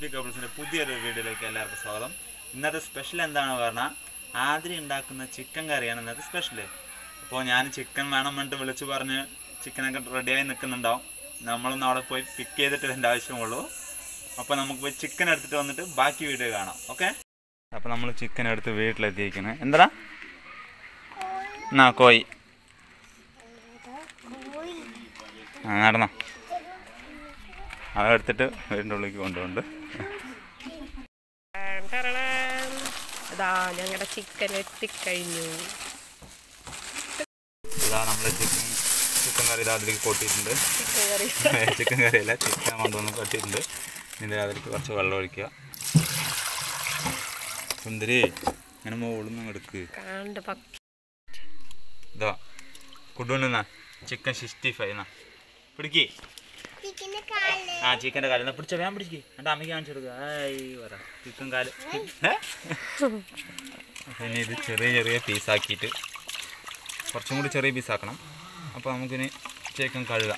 Happy കപ്പിൾസിൻ്റെ പുതിയൊരു വീഡിയോയിലേക്ക് എല്ലാവർക്കും സ്വാഗതം ഇന്നത്തെ സ്പെഷ്യൽ എന്താണെന്ന് പറഞ്ഞാൽ ആതിരി ഉണ്ടാക്കുന്ന ചിക്കൻ കറിയാണ് ഇന്നത്തെ സ്പെഷ്യൽ അപ്പോൾ ഞാൻ ചിക്കൻ വേണം പറഞ്ഞിട്ട് വിളിച്ച് പറഞ്ഞ് ചിക്കനൊക്കെ റെഡിയായി നിൽക്കുന്നുണ്ടാവും നമ്മളൊന്ന് അവിടെ പോയി പിക്ക് ചെയ്തിട്ട് ഇതിൻ്റെ ആവശ്യമുള്ളൂ അപ്പോൾ നമുക്ക് പോയി ചിക്കൻ എടുത്തിട്ട് വന്നിട്ട് ബാക്കി വീഡിയോ കാണാം ഓക്കെ അപ്പോൾ നമ്മൾ ചിക്കൻ എടുത്ത് വീട്ടിലെത്തിയിരിക്കുന്നത് എന്താ എന്നാ കോയി ആ നടന്നോ അതെടുത്തിട്ട് വീടിൻ്റെ ഉള്ളിലേക്ക് കൊണ്ടുപോണ്ട് ടടടാം. അതാ ഞങ്ങളുടെ ചിക്കൻ എത്തിക്കഴിഞ്ഞു ഇതാ നമ്മൾ ചിക്കൻ ചിക്കൻ കറി ഇതാ അതിലേക്ക് കൊട്ടിയിട്ടുണ്ട് ചിക്കൻ കറി ചിക്കൻ കറിയല്ല ചിക്കൻ കൊണ്ടുവന്ന് കൊട്ടിയിട്ടുണ്ട് ഇതിൻ്റെ അതിലേക്ക് കുറച്ച് വെള്ളം ഒഴിക്കുക സുന്ദരി ഇങ്ങനെ മുകളിൽ എടുക്ക് കാണ്ട് പക്ക ഇതാ കൊണ്ടുവന്നാ ചിക്കൻ സിക്സ്റ്റി ഫൈവ് എന്നാ പിടിക്ക് ആ ചിക്കൻ്റെ കാല് എന്നാ പിടിച്ച വേഗം പിടിക്ക് എൻ്റെ അമ്മയ്ക്ക് കാണിച്ചു കൊടുക്കുക ആയി പറ ചിക്കൻ കാല് ഏ? പിന്നെ ഇത് ചെറിയ ചെറിയ പീസാക്കിയിട്ട് കുറച്ചും കൂടി ചെറിയ പീസാക്കണം അപ്പോൾ നമുക്കിനി ചിക്കൻ കഴുകാം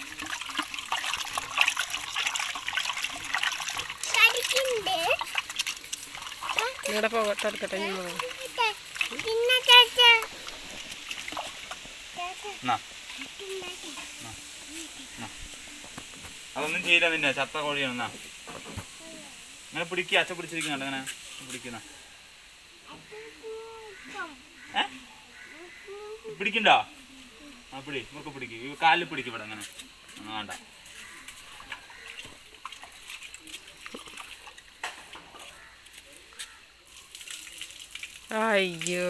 നിങ്ങളുടെ പോകട്ടെ എടുക്കട്ടെ ഞാൻ പോകാം. എന്നാ അതൊന്നും ചെയ്യില്ല നിന്നെ ചത്ത കോഴിയാണ് എന്നാ അങ്ങനെ പിടിക്കുക അച്ഛ പിടിച്ചിരിക്കുന്നുണ്ട് അങ്ങനെ പിടിക്കുന്ന ഏ പിടിക്കണ്ടോ ആ പിടി മുറുക്കെ പിടിക്ക് ഈ കാലിൽ പിടിക്കും ഇവിടെ അങ്ങനെ ആ, വേണ്ട അയ്യോ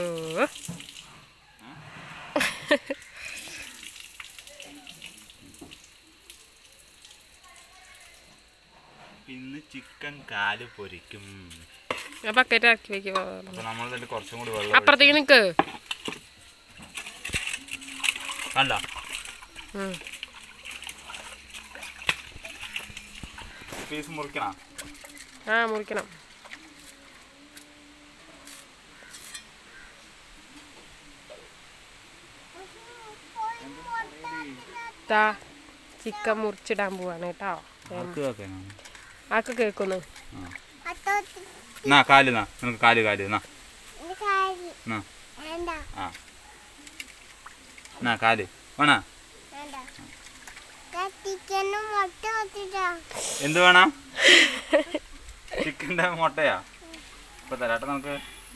ഇന്ന് ചിക്കൻ കാല് പൊരിക്കും ആ ബക്കറ്റ് ഇറക്കി വെക്കുക അപ്പൊ നമ്മൾ കുറച്ചും കൂടി വെള്ളം അപ്പുറത്തേക്ക് നിൽക്ക് കണ്ട ഉം. പീസ് മുറിക്കണം ആ മുറിക്കണം താ ചിക്കൻ മുറിച്ചിടാൻ പോവാണ് കേട്ടോ ആക്ക് വെക്കണം. ആക്ക് കേൾക്കുന്നു എന്നാ കാല് എന്നാ നിനക്ക് കാല് കാല് എന്നാ എന്നാ ആ എന്നാ കാല് വേണ ചിക്കനും മുട്ട വെച്ചിട്ടാ എന്ത് വേണം ചിക്കൻ്റെ മുട്ടയാ ഇപ്പൊ തരാട്ടോ നമുക്ക്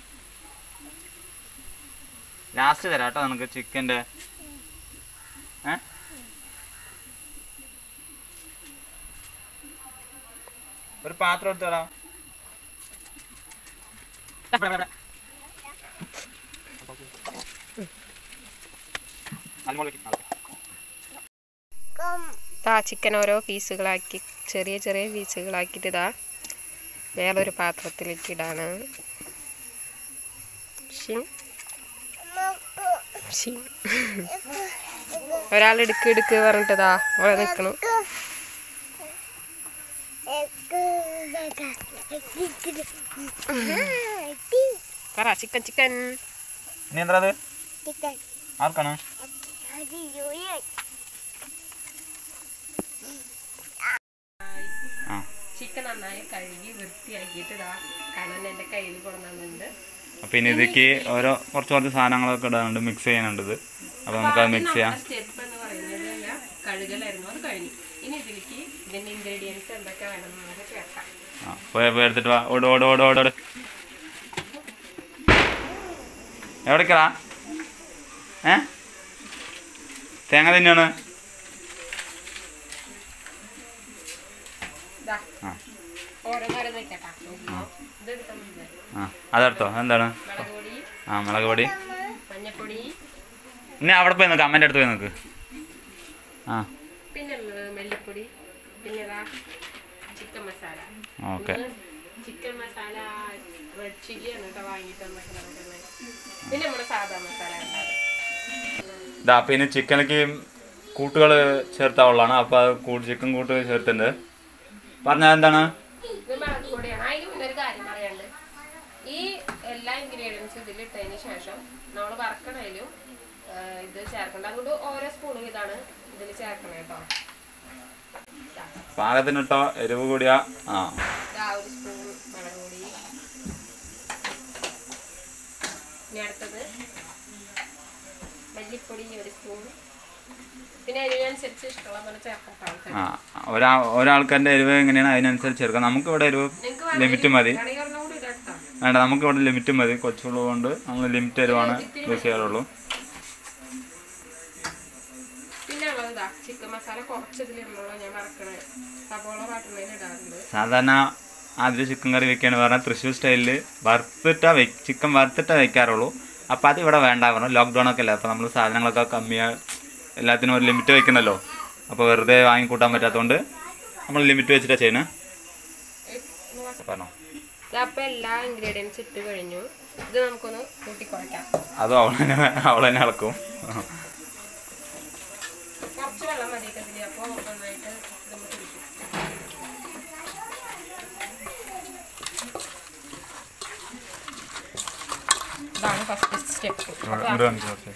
ലാസ്റ്റ് തരാട്ടോ നമുക്ക് ചിക്കൻ്റെ ഏ ഒരു പാത്രം എടുത്തോടാ ഇതാ ചിക്കൻ ഓരോ പീസുകളാക്കി ചെറിയ ചെറിയ പീസുകളാക്കിയിട്ട് ഇതാ വേറൊരു പാത്രത്തിലേക്ക് ഇടാണ് ഷിങ്. ഷിങ്. ഒരാൾ എടുക്ക് എടുക്ക് പറഞ്ഞിട്ടതാ അവിടെ നിൽക്കണം പറ ചിക്കൻ ചിക്കൻ ഇനി എന്താ അത് ആർക്കാണ് ആ ചിക്കൻ നന്നായി കഴുകി വൃത്തിയാക്കിയിട്ട് ഇതാ കണ്ണൻ എൻ്റെ കയ്യിൽ കൊണ്ടുവന്നിട്ടുണ്ട് അപ്പം ഇനി ഇതിലേക്ക് ഓരോ കുറച്ച് കുറച്ച് സാധനങ്ങളൊക്കെ ഇടാനുണ്ട് മിക്സ് ചെയ്യാനുണ്ട് ഇത് അപ്പോൾ നമുക്കത് മിക്സ് ചെയ്യാം സ്റ്റെപ്പ് എന്ന് പറയുന്നത് അല്ല കഴുകലായിരുന്നു അത് കഴിഞ്ഞു ഇനി ഇതിലേക്ക് ഇതിന്റെ ഇൻഗ്രീഡിയൻസ് എന്തൊക്കെ വേണമെന്ന് നമുക്ക് ചേർക്കാം ആ പോയി പോയി എടുത്തിട്ട് വാ ഓട് ഓട് ഓട് ഓട് ഓട് എവിടേക്കാ ഏ തേങ്ങ തന്നെയാണ് ഇതാ ആ ഓരോന്നോരോന്ന് വെക്കട്ടാ ഇതെടുത്താൽ മതി ആ അതെടുത്തോ എന്താണ് മുളക് പൊടി ആ മുളക് പൊടി മഞ്ഞപ്പൊടി ഇനി അവിടെ പോയി നിൽക്ക് അമ്മേൻ്റെ അടുത്ത് പോയി നിൽക്ക് ആ പിന്നെ ഉള്ളത് മല്ലിപ്പൊടി പിന്നെ ഇതാ chicken masala okay chicken masala red ചില്ലിയാണ് കേട്ടോ വാങ്ങിയിട്ട് വന്നേക്കുന്നത് പിന്നെ നമ്മുടെ സാധാ മസാല ഉണ്ടാകും ഇതാ അപ്പം ഇനി ചിക്കനിലേക്ക് കൂട്ടുകൾ ചേർത്താവുള്ളതാണ് അപ്പോൾ അത് കൂട്ട് ചിക്കൻ കൂട്ട് ചേർത്തിട്ടുണ്ട് പറഞ്ഞാൽ എന്താണ് ഇത് മുളക് പൊടിയാണ് അതിന് മുന്നേ ഒരു കാര്യം പറയാനുണ്ട് ഈ എല്ലാ ഇൻഗ്രീഡിയൻസും ഇതിലിട്ടതിന് ശേഷം നമ്മൾ വറക്കണേലും ആ, ഇത് ചേർക്കണ്ട അതുകൊണ്ട് ഓരോ സ്പൂൺ ഇതാണ് ഇതിൽ ചേർക്കണം കേട്ടോ പാകത്തിനിട്ടോ എരിവ് കൂടിയ ആ ഇതാ ഒരു സ്പൂൺ മുളക് പൊടി ഇനി അടുത്തത് മല്ലിപ്പൊടി ഒരു സ്പൂൺ പിന്നെ അതിനനുസരിച്ച് ഇഷ്ടമുള്ള പോലെ ചേർക്കാം ആ ഒരാ ഒരാൾക്കാരുടെ എരിവ് എങ്ങനെയാണ് അതിനനുസരിച്ച് ചേർക്കാം നമുക്ക് ഇവിടെ എരിവ് നിങ്ങൾക്ക് ലിമിറ്റ് മതി വേണമെങ്കിൽ ഒരെണ്ണം കൂടി ഇടാം വേണ്ട നമുക്ക് ഇവിടെ ലിമിറ്റ് മതി കൊച്ചുള്ളത് കൊണ്ട് നമ്മൾ ലിമിറ്റ് എരിവാണ് യൂസ് ചെയ്യാറുള്ളൂ പിന്നെ ഉള്ളത് ഇതാ ചിക്കൻ മസാല കുറച്ചതിലിരുന്നുള്ളൂ ഞാൻ മറക്കണേ സബോള വാട്ടുന്നതിൽ ഇടാറുണ്ട് സാധാരണ ആദ്യം ചിക്കൻ കറി വെക്കുകയാണ് പറഞ്ഞാൽ തൃശ്ശൂർ സ്റ്റൈലിൽ വറുത്തിട്ടാ വെ ചിക്കൻ വറുത്തിട്ടേ വെക്കാറുള്ളൂ അപ്പോൾ അത് ഇവിടെ വേണ്ട പറഞ്ഞു ലോക്ക്ഡൗൺ ഒക്കെ അല്ലേ അപ്പോൾ നമ്മൾ സാധനങ്ങളൊക്കെ കമ്മിയാണ് എല്ലാത്തിനും ഒരു ലിമിറ്റ് വെക്കണമല്ലോ അപ്പോൾ വെറുതെ വാങ്ങിക്കൂട്ടാൻ പറ്റാത്തതുകൊണ്ട് നമ്മൾ ലിമിറ്റ് വെച്ചിട്ടാണ് ചെയ്യണേ പറഞ്ഞോ ഇതപ്പോൾ എല്ലാ ഇൻഗ്രീഡിയൻസ് ഇട്ട് കഴിഞ്ഞു ഇത് നമുക്കൊന്ന് കൂട്ടിക്കുഴയ്ക്കാം അതും അവളെന്നെ അവളെന്നെ ഇളക്കും കുറച്ച് വെള്ളം മതി ഇതിൽ അപ്പോൾ നന്നായിട്ട് നമ്മൾ പിടിക്കും ഇതാണ് ഫസ്റ്റ് സ്റ്റെപ്പ് ഇങ്ങോട്ട് കാണിക്ക് കുറച്ച്.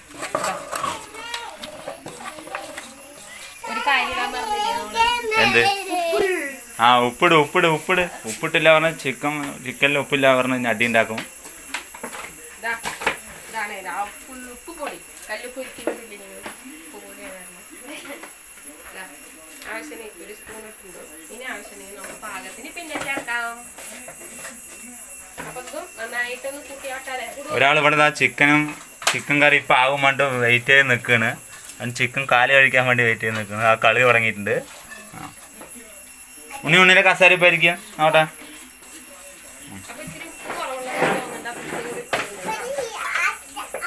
ഒരു കാര്യം ഇടാൻ പറഞ്ഞില്ലേ നമ്മള് എന്ത് ആ ഉപ്പിട് ഉപ്പിട് ഉപ്പിട് ഉപ്പിട്ടില്ല പറഞ്ഞാൽ ചിക്കൻ ചിക്കനിൽ ഉപ്പില്ല പറഞ്ഞാൽ അടി ഉണ്ടാക്കും ഇതാ ഇതാണ് ഇത് ആ ഉപ്പ് ഉപ്പ് പൊടി കല്ലുപ്പ് ഉരുക്കി വിട്ടില്ലേ ഉപ്പ് പൊടിയാണ് ഇടുന്നത്. ഇതാ, ആവശ്യത്തിന് ഒരു സ്പൂൺ ഇട്ടുണ്ട് ഇനി ആവശ്യത്തിന് നമുക്ക് പാകത്തിന് പിന്നെ ചേർക്കാം അപ്പൊ ഇതും നന്നായിട്ടൊന്ന് കൂട്ടി ആട്ടാലേ ഒരാൾ ഇവിടെ ദാ ചിക്കനും ചിക്കൻ കറി ഇപ്പം ആകും വേണ്ടി വെയിറ്റ് ചെയ്ത് നിൽക്കുകയാണ് അവൻ ചിക്കൻ കാല് കഴിക്കാൻ വേണ്ടി വെയിറ്റ് ചെയ്ത് നിൽക്കുന്നു ആ കളി തുടങ്ങിയിട്ടുണ്ട് ആ ഉണ്ണി ഉണ്ണിയുടെ കസാര ഇപ്പം ഇരിക്കുക നോട്ടെ അപ്പൊ ഇത്തിരി ഉപ്പ് കുറവുള്ള തോന്നുന്നുണ്ട് അപ്പൊ ഇത്തിരി കൂടി ഇട്ടിട്ടുണ്ട്.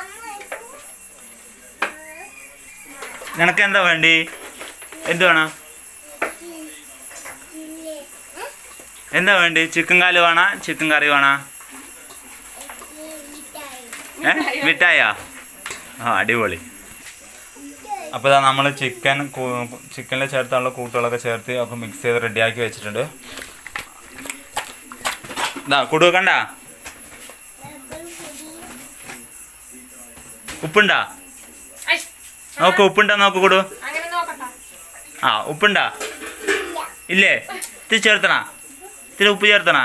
നിനക്ക് എന്താ വേണ്ടി എന്ത് വേണം എന്താ വേണ്ടി ചിക്കൻ കാല് വേണോ ചിക്കൻ കറി വേണോ ഏ മിഠായാ ആ അടിപൊളി അപ്പോൾ ഇതാ നമ്മൾ ചിക്കൻ ചിക്കനിൽ ചേർത്തുള്ള കൂട്ടുകളൊക്കെ ചേർത്ത് ഒക്കെ മിക്സ് ചെയ്ത് റെഡിയാക്കി വെച്ചിട്ടുണ്ട് ഇതാ കുടു കണ്ട ഉപ്പുണ്ടാ ഐ, നോക്ക് ഉപ്പുണ്ടാ നോക്ക് കുടു അങ്ങനെ നോക്കട്ടെ ആ ഉപ്പുണ്ടാ ഇല്ലേ ഇത്തിരി ചേർത്തണ ഇത്തിരി ഉപ്പ് ചേർത്തണ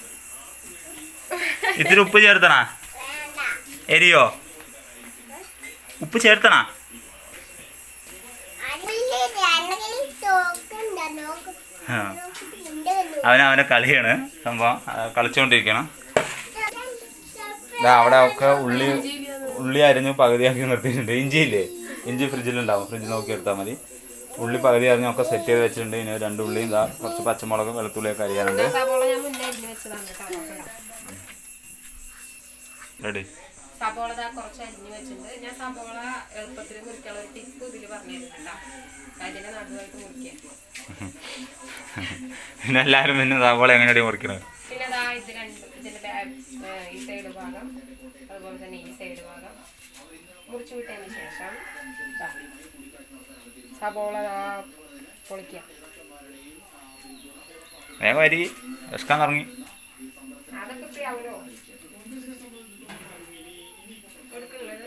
ഇത്തിരി ഉപ്പ് ചേർത്തണ എരിയോ ഉപ്പ് ചേർത്തണ ആ. അവൻ അവനെ കളിയാണ് സംഭവം ആ, കളിച്ചുകൊണ്ടിരിക്കണം ദാ അവിടെ ഒക്കെ ഉള്ളി ഉള്ളി അരിഞ്ഞ് പകുതിയാക്കി നിർത്തിയിട്ടുണ്ട് ഇഞ്ചിയില്ലേ ഇഞ്ചി ഫ്രിഡ്ജിലുണ്ടാവും ഫ്രിഡ്ജിൽ നോക്കി എടുത്താൽ മതി ഉള്ളി പകുതി അരിഞ്ഞൊക്കെ സെറ്റ് ചെയ്ത് വെച്ചിട്ടുണ്ട് ഇനി രണ്ട് ഉള്ളിയും ഇതാ കുറച്ച് പച്ചമുളകും വെളുത്തുള്ളിയൊക്കെ അരിയാനുണ്ട് സബോള ഞാൻ മുന്നേ അരിഞ്ഞ് വെച്ചതാണ് കേട്ടോ നോക്കണ്ട. റെഡി സബോള ദാ കുറച്ച് അരിഞ്ഞ് വെച്ചിട്ടുണ്ട് ഞാൻ സബോള എളുപ്പത്തിൽ മുറിക്കാനുള്ള ഒരു ടിപ്പ് ഇതിൽ പറഞ്ഞു തരുന്നുണ്ടാ അതിനെ നടുവായിട്ട് മുറിക്കുക പിന്നെ എല്ലാവരും പിന്നെ സവാള എങ്ങനെയാണ് മുറിക്കണത് പിന്നെ ദാ ഇത് രണ്ട് ഇതിന്റെ ബാക്ക് ഈ സൈഡ് ഭാഗം അതുപോലെ തന്നെ ഈ സൈഡ് ഭാഗം മുറിച്ചു വിട്ടതിന് ശേഷം ദാ സബോള ദാ പൊളിക്കുക വേഗം അരി വിശക്കാൻ തുടങ്ങി അതൊക്കെ ഇപ്പൊ ആവുമല്ലോ കൊടുക്കുള്ളത്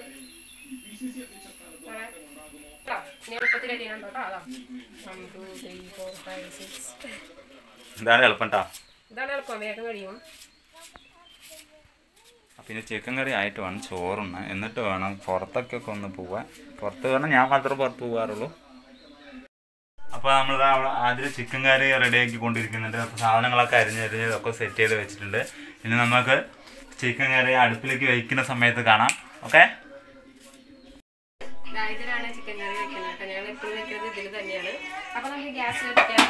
ഞാൻ എളുപ്പത്തിൽ അരിയണുണ്ടോ കേട്ടോ അതാ one two three four five six ഇതാണ് എളുപ്പം കേട്ടോ ഇതാണ് എളുപ്പം വേഗം കഴിയും പിന്നെ ചിക്കൻ കറി ആയിട്ട് വേണം ചോറുണ്ണ എന്നിട്ട് വേണം പുറത്തൊക്കെ ഒക്കെ ഒന്ന് പോവാൻ പുറത്ത് പറഞ്ഞാൽ ഞാൻ മാത്രമേ പുറത്ത് പോകാറുള്ളൂ അപ്പോൾ നമ്മൾ ആദ്യം ചിക്കൻ കറി റെഡിയാക്കി കൊണ്ടിരിക്കുന്നുണ്ട് അപ്പോൾ സാധനങ്ങളൊക്കെ അരിഞ്ഞരിഞ്ഞ് ഒക്കെ സെറ്റ് ചെയ്ത് വെച്ചിട്ടുണ്ട് ഇനി നമുക്ക് ചിക്കൻ കറി അടുപ്പിലേക്ക് വയ്ക്കുന്ന സമയത്ത് കാണാം ഓക്കെ ദാ ഇതിലാണ് ചിക്കൻ കറി വെക്കുന്നത് കേട്ടോ ഞാൻ എപ്പോഴും വെക്കുന്നത് ഇതിൽ തന്നെയാണ് അപ്പൊ നമുക്ക് ഗ്യാസ് കത്തിക്കാം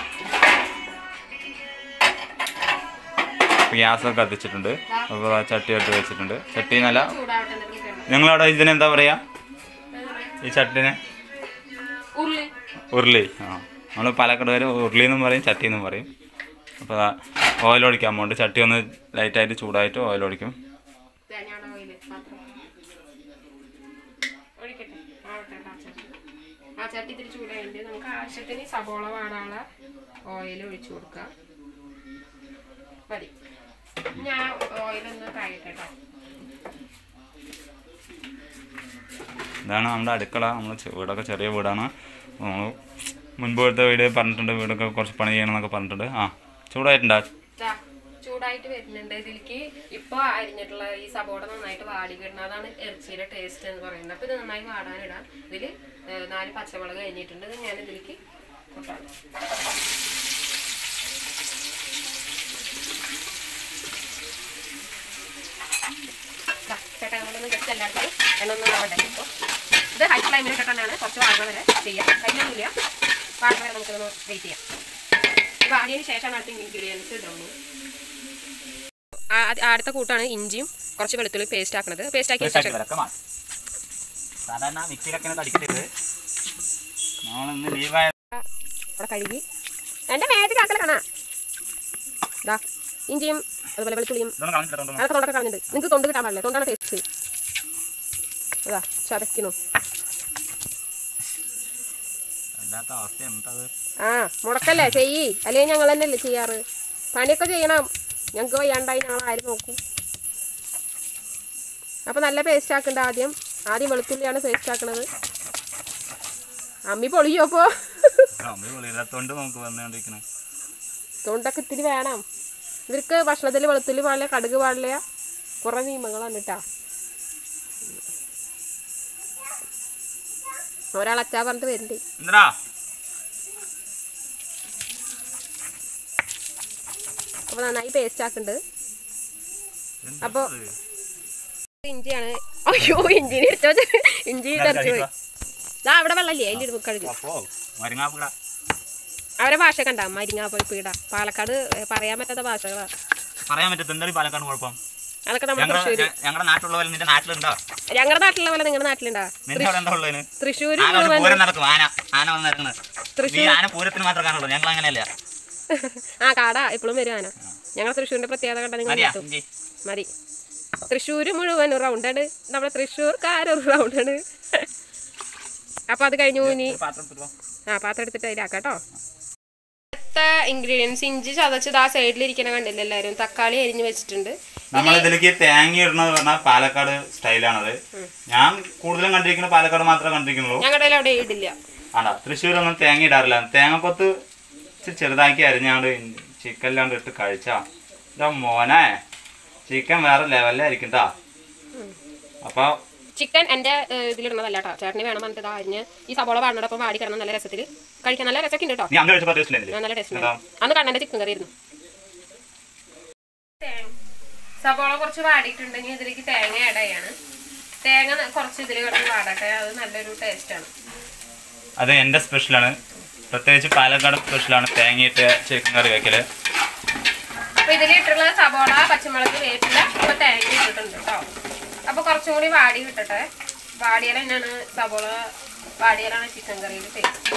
ഗ്യാസൊക്കെ കത്തിച്ചിട്ടുണ്ട് അപ്പോൾ ചട്ടി ഇട്ട് വെച്ചിട്ടുണ്ട് ചട്ടി നല്ല ചൂടാവട്ടെ എന്നിട്ട് വെക്കണം. നിങ്ങളവിടെ ഇതിനെന്താ പറയുക ഈ ചട്ടിനെ ഉള്ളി ഉരുളി ആ നമ്മൾ പാലക്കാട് വരെ ഉരുളി എന്നും പറയും ചട്ടി എന്നും പറയും അപ്പോൾ ഓയിൽ ഒഴിക്കാൻ പോകുന്നുണ്ട് ചട്ടി ഒന്ന് ലൈറ്റായിട്ട് ചൂടായിട്ട് ഓയിൽ ഒഴിക്കും തേങ്ങയുടെ ഓയില് പാത്രം ഒഴിക്കട്ടെ ആവട്ടെ കേട്ടോ ആ ചട്ടി ആ ചട്ടി ഇത്തിരി ചൂടായിട്ട് നമുക്ക് ആവശ്യത്തിന് സബോള വാടാനുള്ള ഓയിൽ ഒഴിച്ചു കൊടുക്കാം മതി ഞാൻ ഓയിലൊന്ന് കഴിയട്ടെ കേട്ടോ ഇതാണ് നമ്മുടെ അടുക്കള നമ്മൾ വീടൊക്കെ ചെറിയ വീടാണ് നമ്മൾ മുൻപ് എടുത്ത വീട് പറഞ്ഞിട്ടുണ്ട് വീടൊക്കെ കുറച്ച് പണി ചെയ്യണം എന്നൊക്കെ പറഞ്ഞിട്ടുണ്ട് ആ ചൂടായിട്ടുണ്ടോ ദാ ചൂടായിട്ട് വരുന്നുണ്ട് ഇതിലേക്ക് ഇപ്പോൾ അരിഞ്ഞിട്ടുള്ള ഈ സബോള നന്നായിട്ട് വാടി കിടണം അതാണ് ഇറച്ചിയുടെ ടേസ്റ്റ് എന്ന് പറയുന്നത് അപ്പോൾ ഇത് നന്നായി വാടാനിടാം ഇതിൽ നാല് പച്ചമുളക് കഴിഞ്ഞിട്ടുണ്ട് ഇത് ഞാൻ ഇതിലേക്ക് കൊട്ടാം ദാ, ചേട്ടാ നമ്മളൊന്ന് ജസ്റ്റ് എല്ലായിടത്തും എണ്ണൊന്നും ആവട്ടെ ഇപ്പോൾ ഇത് ഹൈ ഫ്ലെയിമിൽ ഇട്ടിട്ടാണ് കുറച്ച് വാടുന്ന വരെ ചെയ്യാം കഴിഞ്ഞൊന്നുമില്ല വാടുന്ന വരെ നമുക്കൊന്ന് വെയിറ്റ് ചെയ്യാം ഇത് വാടിയതിന് ശേഷമാണ് അടുത്ത ഇൻഗ്രീഡിയൻസ് ഇടുള്ളൂ അടുത്ത കൂട്ടാണ് ഇഞ്ചിയും കുറച്ച് വെളുത്തുള്ളി പേസ്റ്റ് ആക്കുന്നത് പേസ്റ്റ് ആക്കിയ ശേഷം ഇതൊക്കെ മാറും സാധാരണ മിക്സിയിലൊക്കെ ഒന്ന് അടിക്കരുത് നമ്മളിന്ന് ലീവായ അവിടെ കഴുകി എൻ്റെ മേത്ത് കാക്കല കാണാ ഇതാ ഇഞ്ചിയും അതുപോലെ വെളുത്തുള്ളിയും ഇതൊന്നും കളഞ്ഞിട്ടുണ്ടോ അതൊക്കെ തൊണ്ടൊക്കെ കളഞ്ഞിട്ടുണ്ട് നിങ്ങൾക്ക് തൊണ്ട് കിട്ടാൻ പാടില്ല തൊണ്ടാണ് ടേസ്റ്റ് അതാ ചതയ്ക്കുന്നു അല്ലാത്ത അവസ്ഥ എന്തത് ആ മുടക്കല്ലേ ചെയ്യ് അല്ലെങ്കിൽ ഞങ്ങൾ തന്നെയല്ലേ ചെയ്യാറ് പണിയൊക്കെ ചെയ്യണം ഞങ്ങൾക്ക് വയ്യാണ്ടായി ഞങ്ങൾ ആരും നോക്കും അപ്പോൾ നല്ല പേസ്റ്റ് ആക്കണ്ട ആദ്യം ആദ്യം വെളുത്തുള്ളിയാണ് പേസ്റ്റ് ആക്കണത് അമ്മി പൊളിയോ അപ്പോൾ നമ്മൾ വെളിയിലത്തോണ്ട് നമുക്ക് വന്നുകൊണ്ടിരിക്കണേ തൊണ്ടൊക്കെ ഇത്തിരി വേണം ഇവർക്ക് ഭക്ഷണത്തിൽ വെളുത്തുള്ളി പാടില്ല കടുക് പാടില്ല കുറേ നിയമങ്ങളാണ് കേട്ടാ ഒരാൾ അച്ചാ പറഞ്ഞിട്ട് വരുന്നുണ്ട് എന്താ അപ്പോൾ നന്നായി പേസ്റ്റ് ആക്കുന്നുണ്ട് അപ്പൊ ഇഞ്ചിയാണ് അയ്യോ ഇഞ്ചിനെ എടുത്തോ ഇഞ്ചി തെറിച്ചു പോയി ദാ അവിടെ വെള്ളമില്ലേ അതിൻ്റെ ഒരു കഴുകി അപ്പോ മരുങ്ങാപ്പുട അവരെ ഭാഷ കണ്ട മരിങ്ങാപ്പോയി പീട പാലക്കാട് ഏ, പറയാൻ പറ്റാത്ത ഭാഷകളാ പറയാൻ പറ്റും എന്താണ് ഈ പാലക്കാട് കുഴപ്പം അതൊക്കെ നമ്മുടെ ഞങ്ങളുടെ തൃശ്ശൂര് ഞങ്ങളുടെ നാട്ടിലുള്ള പോലെ നിന്റെ നാട്ടിലുണ്ടോ ഞങ്ങളുടെ നാട്ടിലുള്ള പോലെ നിങ്ങളുടെ നാട്ടിലുണ്ടാ നിന്റെ അവിടെ എന്താ ഉള്ളതിന് തൃശ്ശൂര് ആന വന്ന് പൂരം നടക്കും ആന ആന വന്ന് നടക്കുന്നത് നീ തൃശ്ശൂർ ആന പൂരത്തിന് മാത്രമേ കാണുള്ളൂ ഞങ്ങൾ അങ്ങനെയല്ല ആ കാടാ ഇപ്പോഴും വരും ആന ഞങ്ങൾ തൃശ്ശൂരിന്റെ പ്രത്യേകത കണ്ട നിങ്ങൾ മതിയാ കിട്ടും ഇഞ്ചി മതി തൃശ്ശൂർ മുഴുവൻ റൗണ്ടാണ് നമ്മുടെ തൃശ്ശൂർക്കാരൊരു റൗണ്ടാണ് അപ്പൊ അത് കഴിഞ്ഞു ഇനി ഒരു പാത്രം എടുത്തിട്ട് വാ. ആ പാത്രം എടുത്തിട്ട് അതിലാക്കാട്ടോ അടുത്ത ഇൻഗ്രീഡിയൻസ് ഇഞ്ചി ചതച്ചത് ആ സൈഡിലിരിക്കണ കണ്ടില്ല എല്ലാവരും തക്കാളി അരിഞ്ഞ് വെച്ചിട്ടുണ്ട് നമ്മൾ ഇതിലേക്ക് തേങ്ങ ഇടുന്നത് പറഞ്ഞാൽ പാലക്കാട് സ്റ്റൈലാണത് ഞാൻ കൂടുതലും കണ്ടിരിക്കുന്നത് പാലക്കാട് മാത്രമേ കണ്ടിരിക്കുന്നുള്ളൂ ഞങ്ങളുടെ അവിടെ ഇടില്ല ആണ്ടാ തൃശ്ശൂരൊന്നും തേങ്ങ ഇടാറില്ല തേങ്ങക്കൊത്ത് ഇച്ചിരി ചെറുതാക്കി അരിഞ്ഞാണ്ട് ചിക്കനിലാണ്ട് ഇട്ട് കഴിച്ചാ ഇതാ മോനെ ചിക്കൻ വേറെ ലെവലിലായിരിക്കും കേട്ടാ അപ്പൊ ചിക്കൻ എൻ്റെ ഏഹ്, ഇതിലിടുന്നതല്ല കേട്ടോ ചേട്ടന് വേണം പറഞ്ഞിട്ട് ഇതാ അരിഞ്ഞ് ഈ സബോള പാടിനോടൊപ്പം വാടി കിടന്ന നല്ല രസത്തിൽ കഴിക്കാൻ നല്ല രസമൊക്കെ ഉണ്ട് കേട്ടോ നീ അന്ന് കഴിച്ചപ്പോ ടേസ്റ്റ് ഇല്ലേ നല്ല ടേസ്റ്റ് എന്താ? അന്ന് കണ്ണൻ്റെ ചിക്കൻ കറി ആയിരുന്നു സബോള കുറച്ച് വാടിയിട്ടുണ്ടെങ്കിൽ ഇതിലേക്ക് തേങ്ങ ആഡ് ചെയ്യാണ് തേങ്ങ ന- കുറച്ച് ഇതിൽ കിടന്ന് വാടട്ടെ അത് നല്ലൊരു ടേസ്റ്റാണ് അത് എൻ്റെ സ്പെഷ്യലാണ് പ്രത്യേകിച്ച് പാലക്കാട് സ്പെഷ്യലാണ് തേങ്ങയിട്ട് ചിക്കൻ കറി വെക്കല് അപ്പൊ ഇതിലിട്ടുള്ള സബോള പച്ചമുളക് വേപ്പില ഇപ്പൊ തേങ്ങ ഇട്ടിട്ടുണ്ട് കേട്ടോ അപ്പൊ കുറച്ചും കൂടി വാടി കിട്ടട്ടെ വാടിയാൽ തന്നെയാണ് സബോള വാടിയാലാണ് ചിക്കൻ കറിയിൽ ടേസ്റ്റ്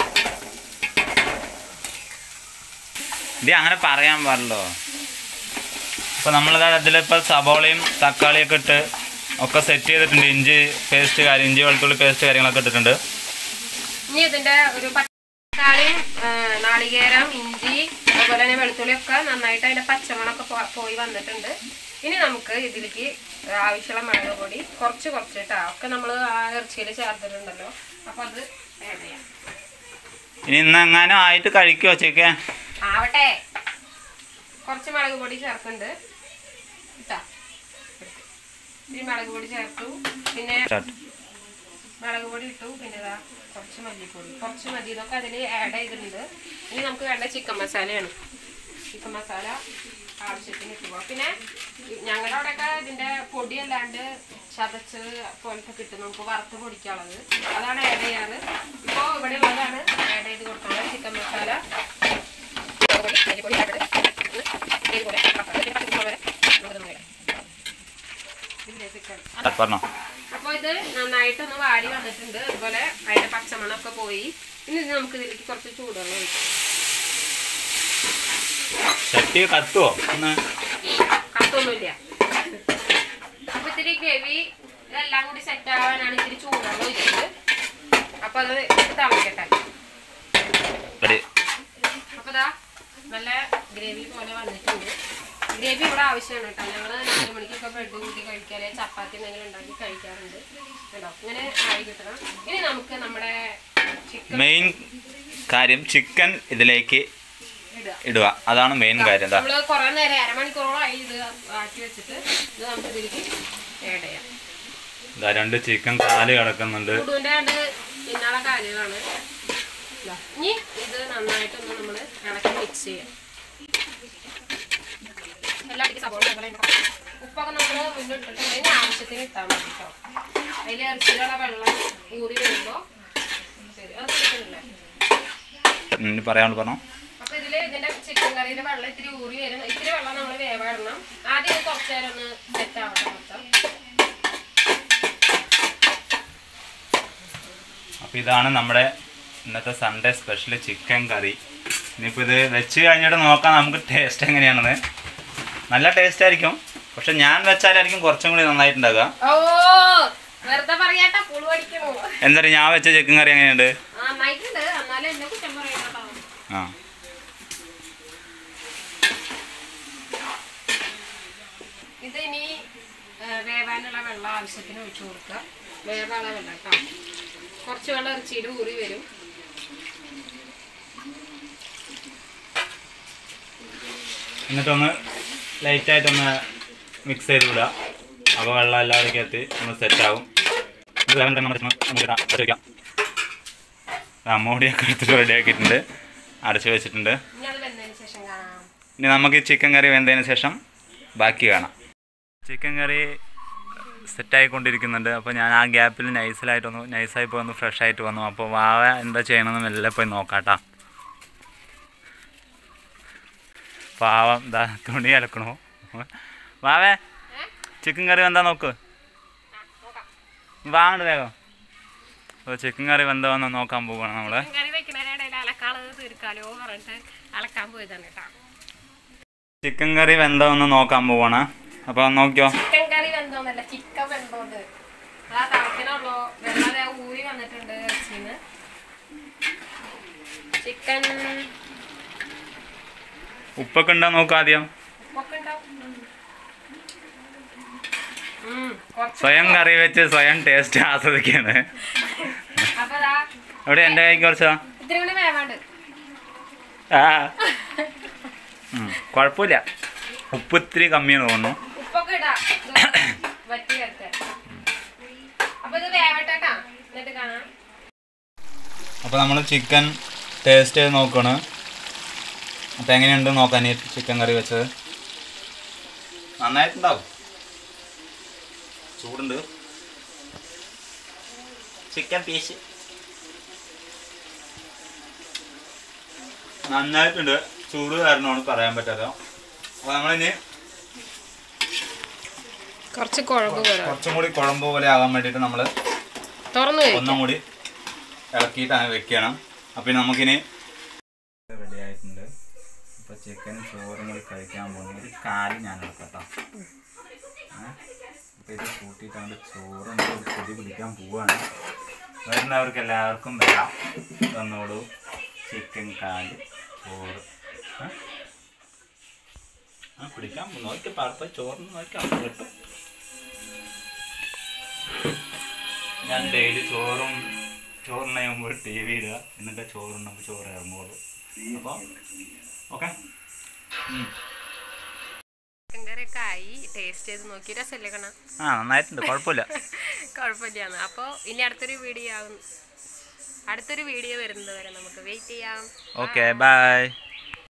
ഇത് അങ്ങനെ പറയാൻ പാടില്ലോ അപ്പോൾ നമ്മളിത് അതിലിപ്പോൾ സബോളയും തക്കാളിയൊക്കെ ഇട്ട് ഒക്കെ സെറ്റ് ചെയ്തിട്ടുണ്ട് ഇഞ്ചി പേസ്റ്റ് കാര്യം ഇഞ്ചി വെളുത്തുള്ളി പേസ്റ്റ് കാര്യങ്ങളൊക്കെ ഇട്ടിട്ടുണ്ട് ഇനി ഇതിന്റെ ഒരു തക്കാളിയും ആ, നാളികേരം ഇഞ്ചി അതുപോലെ തന്നെ വെളുത്തുള്ളി ഒക്കെ നന്നായിട്ട് അതിന്റെ പച്ചമണമൊക്കെ പോ- പോയി വന്നിട്ടുണ്ട് ഇനി നമുക്ക് ഇതിലേക്ക് ആവശ്യമുള്ള മുളക് പൊടി കുറച്ച് കുറച്ചിട്ടാ ഒക്കെ നമ്മൾ ആ ഇറച്ചിയിൽ ചേർത്തിട്ടുണ്ടല്ലോ അപ്പൊ അത് ആഡ് ചെയ്യാം ഇനി ഇന്നെങ്ങാനും ആയിട്ട് കഴിക്കുമോ ചിക്കൻ ആവട്ടെ കുറച്ച് മുളക് പൊടി ചേർക്കുന്നുണ്ട് ഇട്ടാ ഇത്തിരി മുളക് പൊടി ചേർത്തു പിന്നെ മുളക് പൊടി ഇട്ടു പിന്നെ ഇതാ കുറച്ച് മല്ലിപ്പൊടി കുറച്ച് മതി ഇതൊക്കെ അതിൽ ആഡ് ചെയ്തിട്ടുണ്ട് ഇനി നമുക്ക് വേണ്ട ചിക്കൻ മസാലയാണ് ചിക്കൻ മസാല ആവശ്യത്തിന് ഇട്ടുക പിന്നെ ഈ- ഞങ്ങളുടെ അവിടെയൊക്കെ ഇതിന്റെ പൊടി അല്ലാണ്ട് ചതച്ച് പോലത്തെ കിട്ടും നമുക്ക് വറുത്ത് പൊടിക്കാനുള്ളത് അതാണ് ആഡ് ചെയ്യാറ് ഇപ്പോൾ ഇവിടെ ഉള്ളതാണ് ആഡ് ചെയ്ത് കൊടുക്കുന്നത് ചിക്കൻ മസാല മുളക് പൊടി മല്ലിപ്പൊടി ആഡ് ഇതേപോലെ പച്ചമുളക് വരെ നമുക്കിതൊന്ന് ഇടാം. ഇതിലെ ചിക്കൻ പറഞ്ഞോ അപ്പോൾ ഇത് നന്നായിട്ടൊന്ന് വാടി വന്നിട്ടുണ്ട് അതുപോലെ അതിന്റെ പച്ചമണമൊക്കെ പോയി ഇനി ഇത് നമുക്ക് ഇതിലേക്ക് കുറച്ച് ചൂടുവെള്ളം ഒഴിക്കാം ചട്ടി കത്തുവോ ഒന്ന് കത്തൊന്നുമില്ല അപ്പൊ ഇത്തിരി ഗ്രവി ഇതെല്ലാം കൂടി സെറ്റ് ആവാനാണ് ഇത്തിരി ചൂടുവെള്ളം ഒഴിച്ചത് അപ്പൊ അത് തിളക്കട്ടെ റെഡി അപ്പൊ ഇതാ നല്ല ഗ്രേവി പോലെ വന്നിട്ടുണ്ട് ഗ്രേവി ഇവിടെ ആവശ്യമാണ് കേട്ടോ ഞങ്ങൾ നാല് മണിക്കൊക്കെ ബ്രെഡ് കൂട്ടി കഴിക്കാറ് ചപ്പാത്തി എന്തെങ്കിലും ഉണ്ടാക്കി കഴിക്കാറുണ്ട് കേട്ടോ ഇങ്ങനെ ആയി കിട്ടണം ഇനി നമുക്ക് നമ്മുടെ ചിക്കൻ മെയിൻ കാര്യം ചിക്കൻ ഇതിലേക്ക് ഇടുക ഇടുക അതാണ് മെയിൻ കാര്യം എന്താ നമ്മള് കുറെ നേരം അരമണിക്കൂറോളായി ഇത് ആക്കി വെച്ചിട്ട് ഇത് നമുക്ക് ഇതിലേക്ക് ആഡ് ചെയ്യാം ഇതാ രണ്ട് ചിക്കൻ കാല് കിടക്കുന്നുണ്ട് കുടുവിന്റെ രണ്ട് പിന്നാലെ കാലുകളാണ് ഇതാ. ഇനി ഇത് നന്നായിട്ടൊന്ന് നമ്മള് ഇളക്കി മിക്സ് ചെയ്യാം എല്ലാടിക്കും സബോള ഇടണം. ഉപ്പൊക്കെ നമ്മള് മുന്നിട്ടിട്ടുണ്ടെങ്കിൽ ആവശ്യത്തിന് ഇട്ടാൽ മതി കേട്ടോ അതിൽ ഇറച്ചിയിലുള്ള വെള്ളം ഊറി വരുമ്പോ ശരി അത് കിട്ടുന്നില്ലേ ഉം, പറയാനുള്ള പറഞ്ഞോ അപ്പൊ ഇതില് ഇതിന്റെ ചിക്കൻ കറിയുടെ വെള്ളം ഇത്തിരി ഊറി വരും ഇത്തിരി വെള്ളം നമ്മൾ വേവാടണം ആദ്യം ഇത് കുറച്ച് നേരം ഒന്ന് സെറ്റ് ആവട്ടെ മൊത്തം അപ്പോൾ ഇതാണ് നമ്മുടെ ഇന്നത്തെ സൺഡേ സ്പെഷ്യൽ ചിക്കൻ കറി ഇനിയിപ്പോൾ ഇത് വെച്ച് കഴിഞ്ഞിട്ട് നോക്കാം നമുക്ക് ടേസ്റ്റ് എങ്ങനെയാണെന്ന് നല്ല ടേസ്റ്റ് ആയിരിക്കും പക്ഷെ ഞാൻ വെച്ചാലായിരിക്കും കുറച്ചും കൂടി നന്നായിട്ടുണ്ടാകുക ഓ വെറുതെ പറയാട്ടാ പുളു അടിക്കണോ എന്തായാലും ഞാൻ വെച്ച ചിക്കൻ കറി എങ്ങനെയുണ്ട് നന്നായിട്ടുണ്ട് എന്നാലും എന്നെ കുറ്റം പറയട്ടോ ആ ഇത് ഇനി ഏ, വേവാനുള്ള വെള്ളം ആവശ്യത്തിന് ഒഴിച്ചു കൊടുക്കുക വേവാനുള്ള വെള്ളം കേട്ടോ കുറച്ച് വെള്ളം ഇറച്ചിയിൽ ഊറി വരും എന്നിട്ടൊന്ന് ലൈറ്റായിട്ടൊന്ന് മിക്സ് ചെയ്ത് വിടുക അപ്പോൾ വെള്ളം എല്ലാവരും എത്തി ഒന്ന് സെറ്റാവും ഇത് വേഗം തന്നെ നമ്മൾ നമുക്ക് ഇടാം. അടച്ച് വയ്ക്കാം ആ മൂടിയൊക്കെ എടുത്തിട്ട് റെഡി ആക്കിയിട്ടുണ്ട് അടച്ച് വെച്ചിട്ടുണ്ട് ഇനി അത് വെന്തതിന് ശേഷം കാണാം ഇനി നമുക്ക് ഈ ചിക്കൻ കറി വെന്തതിന് ശേഷം ബാക്കി കാണാം ചിക്കൻ കറി സെറ്റായിക്കൊണ്ടിരിക്കുന്നുണ്ട് അപ്പോൾ ഞാൻ ആ ഗ്യാപ്പിൽ നൈസിലായിട്ടൊന്ന് നൈസായി പോയി ഒന്ന് ഫ്രഷ് ആയിട്ട് വന്നു അപ്പോൾ വാവ എന്താ ചെയ്യണമെന്ന് മെല്ലെ പോയി നോക്കാട്ടാ പാവം ദാ തുണി അലക്കണു വാവേ ചിക്കൻ കറി വെന്താ നോക്ക് വാങ്ങണ്ട് വേഗം അപ്പോൾ ചിക്കൻ കറി വെന്തോന്ന് നോക്കാൻ പോവുകയാണ് നമ്മൾ ചിക്കൻ കറി വെക്കുന്നതിനിടയിൽ അലക്കാള് തീർക്കാലോ പറഞ്ഞിട്ട് അലക്കാൻ പോയതാണ് കേട്ടോ ചിക്കൻ കറി വെന്തോന്ന് നോക്കാൻ പോവാണ് അപ്പോൾ നോക്കിയോ ചിക്കൻ കറി വെന്തോന്നല്ല ചിക്കൻ വെന്തോണ്ട് ആ തിളക്കണുള്ളൂ വെള്ളം ദേ ഊരി വന്നിട്ടുണ്ട് ഇറച്ചിന്ന് ചിക്കൻ ഉപ്പൊക്കെ ഉണ്ടോ നോക്കാം ആദ്യം ഉപ്പൊക്കെ ഉണ്ടാവും ഉം, കുറച്ച് സ്വയം കറി വെച്ച് സ്വയം ടേസ്റ്റ് ആസ്വദിക്കാണ് അപ്പൊ ദാ അവിടെ എൻ്റെ കൈക്ക് കുറച്ചോ ഇത്തിരി കൂടി വേവാണ്ട് ആ ഉം, കുഴപ്പമില്ല ഉപ്പ് ഇത്തിരി കമ്മിയാണ് തോന്നുന്നു ഉപ്പൊക്കെ ഇടാ ഇത് വറ്റി വരട്ടെ അപ്പൊ ഇത് വേവട്ടെ ട്ടാ. എന്നിട്ട് കാണാം അപ്പോൾ നമ്മൾ ചിക്കൻ ടേസ്റ്റ് ചെയ്ത് നോക്കുകയാണ് അപ്പോൾ എങ്ങനെയുണ്ട് നോക്കാൻ ഈ ചിക്കൻ കറി വെച്ചത് നന്നായിട്ടുണ്ടാവും ചൂടുണ്ട് ചിക്കൻ പീസ് നന്നായിട്ടുണ്ട് ചൂട് കാരണമാണ് പറയാൻ പറ്റാത്ത അപ്പോൾ നമ്മളിനി കുറച്ച് കുഴമ്പ് പോലെ കുറച്ചും കൂടി കുഴമ്പ് പോലെ ആകാൻ വേണ്ടിയിട്ട് നമ്മൾ തുറന്നു ഒന്നും കൂടി ഇളക്കിയിട്ടാണ് വെക്കണം അപ്പം നമുക്കിനി റെഡി ആയിട്ടുണ്ട് ഇപ്പൊ ചിക്കൻ ചോറും കൂടി കഴിക്കാൻ പോകുന്നത് ഒരു കാല് ഞാൻ എടുക്കട്ടോ അപ്പൊ ഇത് കൂട്ടിയിട്ടാണ് ചോറും കൂടി പൊടി പിടിക്കാൻ പോവാണ് വരുന്നവർക്ക് എല്ലാവർക്കും വരാം തന്നോളൂ ചിക്കൻ കാല് ചോറ് ഏ? ആ പിടിക്കാൻ നോക്കി പാർപ്പ ചോറിന് നോക്കാം കിട്ടും ഞാൻ ഡെയിലി ചോറും ചോറിന് മുമ്പ് ടി വി ഇടുക എന്നിട്ട് ചോറുണ്ടെങ്കിൽ ചോറ് ഇറങ്ങുള്ളൂ അപ്പോൾ ഓക്കെ ചിക്കൻ കറിയൊക്കെ ആയി ടേസ്റ്റ് ചെയ്ത് നോക്കി രസമല്ലേ കാണാം ആ നന്നായിട്ടുണ്ട് കുഴപ്പമില്ല കുഴപ്പമില്ലാന്ന് അപ്പോൾ ഇനി അടുത്തൊരു വീഡിയോ ആകും അടുത്തൊരു വീഡിയോ വരുന്നത് വരെ നമുക്ക് വെയിറ്റ് ചെയ്യാം ഓക്കെ ബൈ